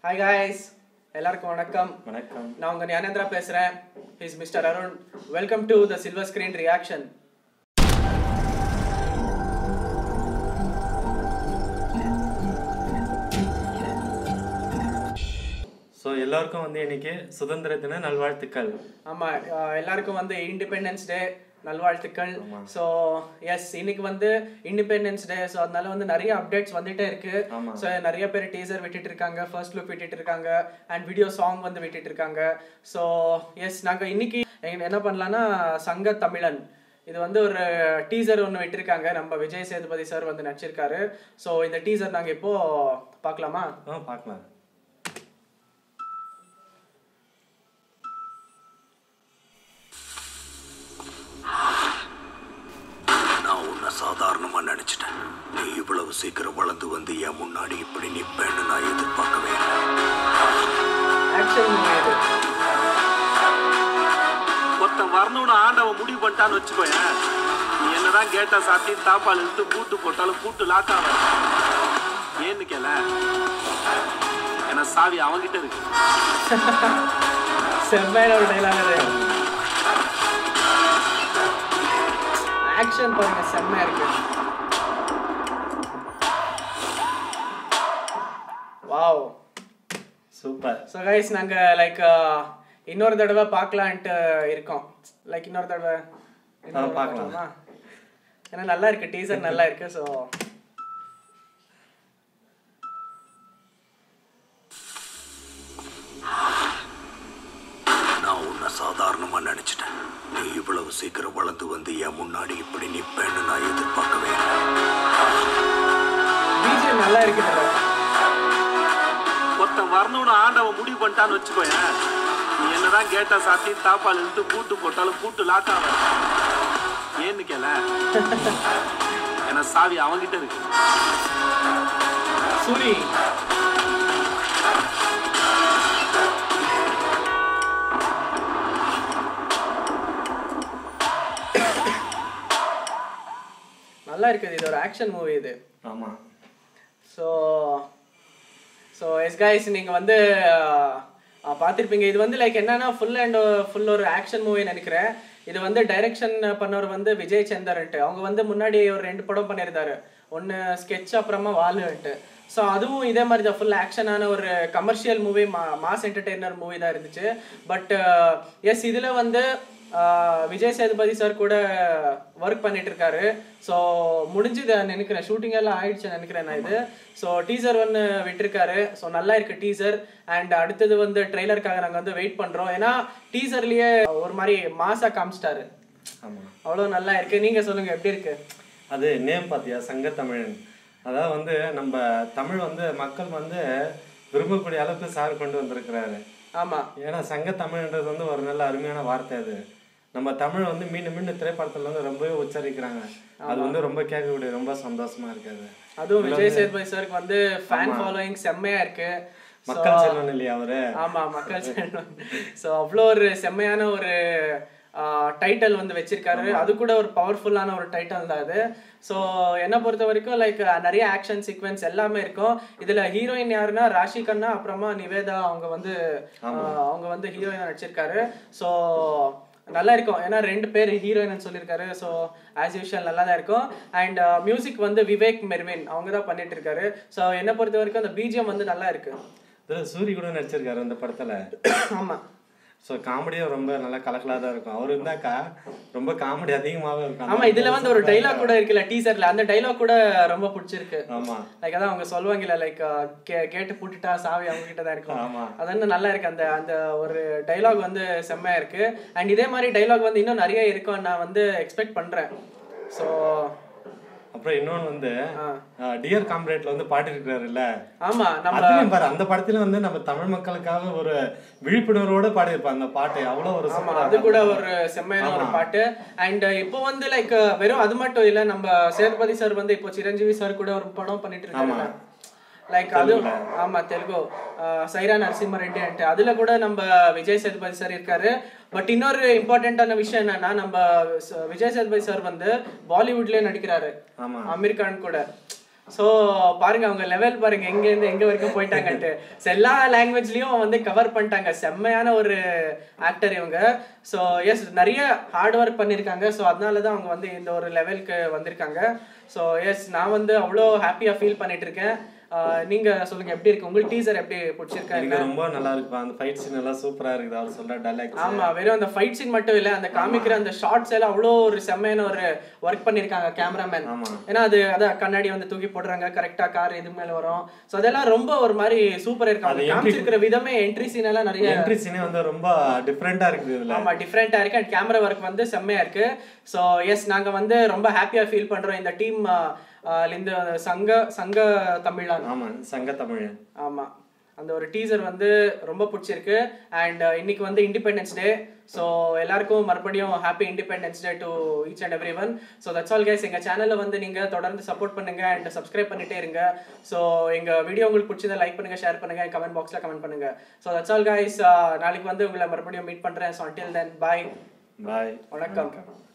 Hi guys எல்லாருக்கும் வணக்கம் வணக்கம் நான் உங்க ஞானேந்திரா பேசுறேன் is mister Arun welcome to the silver screen reaction so எல்லாருக்கும் வந்து இன்னைக்கு சுதந்திர தின நல்வாழ்த்துக்கள் ஆமா அஹ் எல்லாருக்கும் வந்து இண்டிபெண்டன்ஸ் டே நல்வாழ்த்துக்கள் ஸோ எஸ் இன்னைக்கு வந்து இண்டிபெண்டன்ஸ் டே ஸோ அதனால வந்து நிறைய அப்டேட்ஸ் வந்துட்டே இருக்கு ஆமா. ஸோ நிறைய பேர் டீசர் விட்டுட்டு இருக்காங்க ஃபர்ஸ்ட் லுக் விட்டுட்டு இருக்காங்க அண்ட் வீடியோ சாங் வந்து விட்டுட்டு இருக்காங்க ஸோ எஸ் நாங்கள் இன்னைக்கு எங்க- என்ன பண்ணலாம்னா சங்க தமிழன் இது வந்து ஒரு டீசர் ஒன்று விட்டிருக்காங்க நம்ம விஜய் சேதுபதி சார் வந்து நடிச்சிருக்காரு ஸோ இந்த டீசர் நாங்கள் இப்போ பார்க்கலாமா ஆ பார்க்கலாம் நான் உன்னை சாதாரணமா நினைச்சிட்டேன் நீ இவ்வளவு சீக்கிரம் வளர்ந்து வந்து என் முன்னாடி இப்படி நிப்பேன்னு நான் எதிர்பார்க்கவே இல்லை ஆக்ஷன் மூவி இது ஒருத்தன் வரணும்னு ஆண்டவன் முடிவு பண்ணிட்டான்னு வச்சுக்கோயேன் நீ என்னதான் கேட்டா சாத்தி தாப்பால் இழுத்து பூட்டு போட்டாலும் பூட்டு லாக் ஆகும் ஏன்னு கேள ஏன்னா சாவி அவன்கிட்ட இருக்கு செம்மையான ஒரு டைலாக் அது ஆக்ஷன் பாருங்க செம்மையா இருக்கு வாவ் சூப்பர் ஸோ கைஸ் நாங்க லைக் இன்னொரு தடவை பார்க்கலான்ட்டு இருக்கோம் லைக் இன்னொரு தடவை இன்னொரு தடவை பார்க்கலாம். பார்க்கலாமா? ஏன்னா நல்லா இருக்கு டீசர் நல்லா இருக்கு ஸோ நான் உன்னை சாதாரணமா நினைச்சிட்டேன் நீ இவ்வளவு சீக்கிரம் வளர்ந்து வந்து என் முன்னாடி இப்படி நிப்பேன்னு நான் எதிர்பார்க்கவே இல்லை பிஜிஎம் நல்லா இருக்கு இதுல. ஒருத்தன் வரணும்னு ஆண்டவன் முடிவு பண்ணிட்டான்னு வச்சுக்கோயேன் நீ என்னதான் கேட்டா சாத்தி தாப்பால் இழுத்து பூட்டு போட்டாலும் பூட்டு லாக் ஆகும் ஏன்னு கேள ஏன்னா சாவி அவன்கிட்ட இருக்கு சூரி நல்லா இருக்குது இது ஒரு ஆக்ஷன் மூவி இது ஆமா ஸோ ஸோ எஸ் கைஸ் நீங்கள் வந்து பார்த்துருப்பீங்க இது வந்து லைக் என்னன்னா ஃபுல் அண்ட் ஃபுல் ஒரு ஆக்ஷன் மூவி நினைக்கிறேன் இது வந்து டைரக்ஷன் பண்ணவர் வந்து விஜய் சந்தர்ன்ட்டு அவங்க வந்து முன்னாடி ஒரு ரெண்டு படம் பண்ணியிருந்தாரு ஒன்று ஸ்கெட்ச் அப்புறமா வாலுன்ட்டு ஸோ அதுவும் இதே மாதிரி தான் ஃபுல் ஆக்ஷனான ஒரு கமர்ஷியல் மூவி மா மாஸ் என்டர்டெய்னர் மூவி தான் இருந்துச்சு பட் எஸ் இதில் வந்து ஆஹ் விஜய் சேதுபதி சார் கூட ஒர்க் பண்ணிட்டு இருக்காரு ஸோ முடிஞ்சுது நினைக்கிறேன் ஷூட்டிங் எல்லாம் ஆயிடுச்சு நினைக்கிறேன் நான் இது ஸோ டீசர் ஒன்று விட்டிருக்காரு ஸோ நல்லா இருக்கு டீசர் அண்ட் அடுத்தது வந்து ட்ரெய்லருக்காக நாங்கள் வந்து வெயிட் பண்ணுறோம் ஏன்னா டீசர்லயே ஒரு மாதிரி மாசா காமிச்சிட்டாரு ஆமா அவ்வளோ நல்லா இருக்கு நீங்க சொல்லுங்க எப்படி இருக்கு அது நேம் பார்த்தியா சங்க தமிழன் அதாவது வந்து நம்ம தமிழ் வந்து மக்கள் வந்து விரும்பக்கூடிய அளவுக்கு சார் கொண்டு வந்திருக்கிறாரு ஆமா ஏன்னா சங்க தமிழ்ன்றது வந்து ஒரு நல்ல அருமையான வார்த்தை அது நம்ம தமிழ் வந்து மீண்டும் மீண்டும் திரைப்படத்துல வந்து ரொம்பவே உச்சரிக்கிறாங்க அது வந்து ரொம்ப கேட்கக்கூடிய ரொம்ப சந்தோஷமா இருக்காது அதுவும் விஜய் சேதுபதி சாருக்கு வந்து ஃபேன் ஃபாலோயிங் செம்மையா இருக்கு So, மக்கள் செல்வன் இல்லையா அவரு ஆமா மக்கள் செல்வம் ஸோ அவ்வளோ ஒரு செம்மையான ஒரு டைட்டில் வந்து வச்சிருக்காரு அது கூட ஒரு பவர்ஃபுல்லான ஒரு டைட்டில் தான் அது ஸோ என்னை பொறுத்த வரைக்கும் லைக் நிறைய ஆக்ஷன் சீக்வன்ஸ் எல்லாமே இருக்கும் இதுல ஹீரோயின் யாருன்னா ராஷி கண்ணா அப்புறமா நிவேதா அவங்க வந்து ஆஹ், அவங்க வந்து ஹீரோயின் நடிச்சிருக்காரு ஸோ நல்லா இருக்கும் ஏன்னா ரெண்டு பேர் ஹீரோயின் சொல்லியிருக்காரு ஸோ ஆஸ் யூஷுவல் நல்லா தான் இருக்கும் அண்ட் மியூசிக் வந்து விவேக் மெர்வின் அவங்க தான் பண்ணிட்டு இருக்காரு ஸோ என்னை பொறுத்த வரைக்கும் அந்த பிஜிஎம் வந்து நல்லா இருக்கு இதுல சூரி கூட நடிச்சிருக்காரு அந்த படத்துல ஆமா ஸோ காமெடியும் ரொம்ப நல்லா கலக்கலாக தான் இருக்கும் அவர் இருந்தாக்கா ரொம்ப காமெடி அதிகமாகவே இருக்கும் ஆமா இதுல வந்து ஒரு டைலாக் கூட இருக்குல்ல டீசர்ல அந்த டைலாக் கூட ரொம்ப பிடிச்சிருக்கு ஆமா லைக் அதான் அவங்க சொல்லுவாங்கல்ல லைக் கேட்டு பூட்டுட்டா சாவி அவங்க கிட்ட தான் இருக்கும் ஆமா அது வந்து நல்லா இருக்கு அந்த அந்த ஒரு டைலாக் வந்து செம்மையா இருக்கு அண்ட் இதே மாதிரி டைலாக் வந்து இன்னும் நிறைய இருக்கும் நான் வந்து எக்ஸ்பெக்ட் பண்றேன் ஸோ அப்புறம் இன்னொன்னு வந்து டியர் காம்ரேட்ல வந்து பாட்டு இருக்கிறாருல்ல ஆமா நம்ம அதுலயும் பாரு அந்த படத்துல வந்து நம்ம தமிழ் மக்களுக்காக ஒரு விழிப்புணர்வோட பாடியிருப்பாங்க அந்த பாட்டு அவ்வளவு ஒரு ஆமா சூப்பரா அது கூட ஒரு செம்மையான ஒரு பாட்டு அண்ட் இப்போ வந்து லைக் வெறும் அது மட்டும் இல்ல நம்ம சேதுபதி சார் வந்து இப்போ சிரஞ்சீவி சார் கூட ஒரு படம் பண்ணிட்டு இருக்காங்க லைக் அது ஆமா தெலுங்கு ஆஹ் சைரா நரசிம்ம ரெட்டி அண்ட் அதுல கூட நம்ம விஜய் சேதுபதி சார் இருக்காரு பட் இன்னொரு இம்பார்ட்டன்டான விஷயம் என்னன்னா நம்ம ச- விஜய் சேதுபதி சார் வந்து பாலிவுட்லயே நடிக்கிறாரு ஆமா அமீர் கான் கூட ஸோ பாருங்க அவங்க லெவல் பாருங்க எங்கேருந்து எங்க வரைக்கும் போயிட்டாங்கன்ட்டு So, எல்லா லாங்குவேஜ்லயும் வந்து கவர் பண்ணிட்டாங்க செம்மையான ஒரு ஆக்டர் இவங்க ஸோ எஸ் நிறைய ஹார்ட் ஒர்க் பண்ணியிருக்காங்க ஸோ அதனால தான் அவங்க வந்து இந்த ஒரு லெவலுக்கு வந்திருக்காங்க ஸோ எஸ் நான் வந்து அவ்வளோ ஹாப்பியாக ஃபீல் பண்ணிட்டு இருக்கேன் ஆஹ் நீங்க சொல்லுங்க எப்படி இருக்கு உங்களுக்கு டீசர் எப்படி பிடிச்சிருக்கா எனக்கு ரொம்ப நல்லா இருக்குப்பா அந்த ஃபைட் சீன் எல்லாம் சூப்பரா இருக்குது அவர் சொல்ற டைலாக்ஸ் ஆமா வெறும் அந்த ஃபைட் சீன் மட்டும் இல்ல அந்த காமிக்கிற அந்த ஷார்ட்ஸ் எல்லாம் அவ்வளோ ஒரு செம்மையான ஒரு ஒர்க் பண்ணிருக்காங்க கேமராமேன் ஆமா. ஏன்னா அது அதான் கண்ணாடி வந்து தூக்கி போடுறாங்க கரெக்டா கார் இது மேல வரும் சோ அதெல்லாம் ரொம்ப ஒரு மாதிரி சூப்பரா இருக்கு அவங்க அது entry- காமிச்சிருக்கிற விதமே என்ட்ரி சீன் எல்லாம் நிறைய என்ட்ரி சீனே வந்து ரொம்ப டிஃப்ரெண்டா இருக்குது இதுல ஆமா டிஃப்ரெண்டா இருக்கு அண்ட் கேமரா ஒர்க் வந்து செம்மையா இருக்கு ஸோ எஸ் நாங்க வந்து ரொம்ப ஹாப்பியா ஃபீல் பண்றோம் இந்த டீம் இந்த சங்க சங்க தமிழான் ஆமா சங்க தமிழன் ஆமா அந்த ஒரு டீசர் வந்து ரொம்ப பிடிச்சிருக்கு அண்ட் இன்னைக்கு வந்து இண்டிபெண்டன்ஸ் டே ஸோ எல்லாருக்கும் மறுபடியும் happy independence day to each and every one so that's all guys எங்கள் சேனலை வந்து நீங்கள் தொடர்ந்து சப்போர்ட் பண்ணுங்க அண்ட் சப்ஸ்கிரைப் பண்ணிட்டே இருங்க ஸோ எங்கள் வீடியோ உங்களுக்கு பிடிச்சதை லைக் பண்ணுங்க ஷேர் பண்ணுங்க கமெண்ட் பாக்ஸில் கமெண்ட் பண்ணுங்க ஸோ தட்ஸ் ஆல் கைஸ் நாளைக்கு வந்து உங்களை மறுபடியும் மீட் பண்ணுறேன் so until then bye bye வணக்கம்